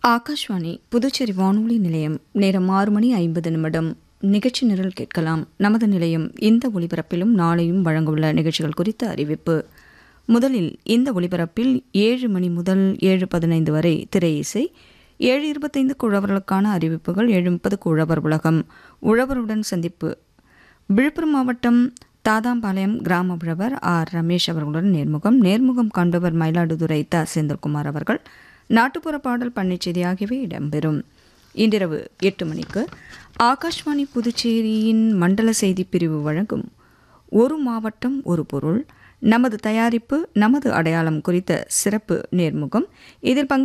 ஆகாஷ்வாணி புதுச்சேரி வானொலி நிலையம் நேரம் ஆறு மணி ஐம்பது நிமிடம் நிகழ்ச்சி நிரல் கேட்கலாம் நமது நிலையம் இந்த ஒலிபரப்பிலும் நாளையும் வழங்கவுள்ள நிகழ்ச்சிகள் குறித்த அறிவிப்பு முதலில் இந்த ஒலிபரப்பில் ஏழு மணி முதல் ஏழு பதினைந்து வரை திரை இசை ஏழு இருபத்தைந்துக்கு உழவர்களுக்கான அறிவிப்புகள் ஏழு முப்பதுக்கு உழவர் உலகம் உழவருடன் சந்திப்பு விழுப்புரம் மாவட்டம் தாதாம்பாளையம் கிராம உழவர் ஆர் ரமேஷ் அவர்களுடன் நேர்முகம் நேர்முகம் காண்பவர் மயிலாடுதுறை த செந்தில்குமார் அவர்கள் நாட்டுப்புற பாடல் பண்ணைச்செய்தி ஆகியவை இடம்பெறும் இன்றிரவு எட்டு மணிக்கு ஆகாஷ்வாணி புதுச்சேரியின் மண்டல செய்தி பிரிவு வழங்கும் ஒரு மாவட்டம் ஒரு பொருள் நமது தயாரிப்பு நமது அடையாளம் குறித்த சிறப்பு நேர்முகம் இதில் பங்கு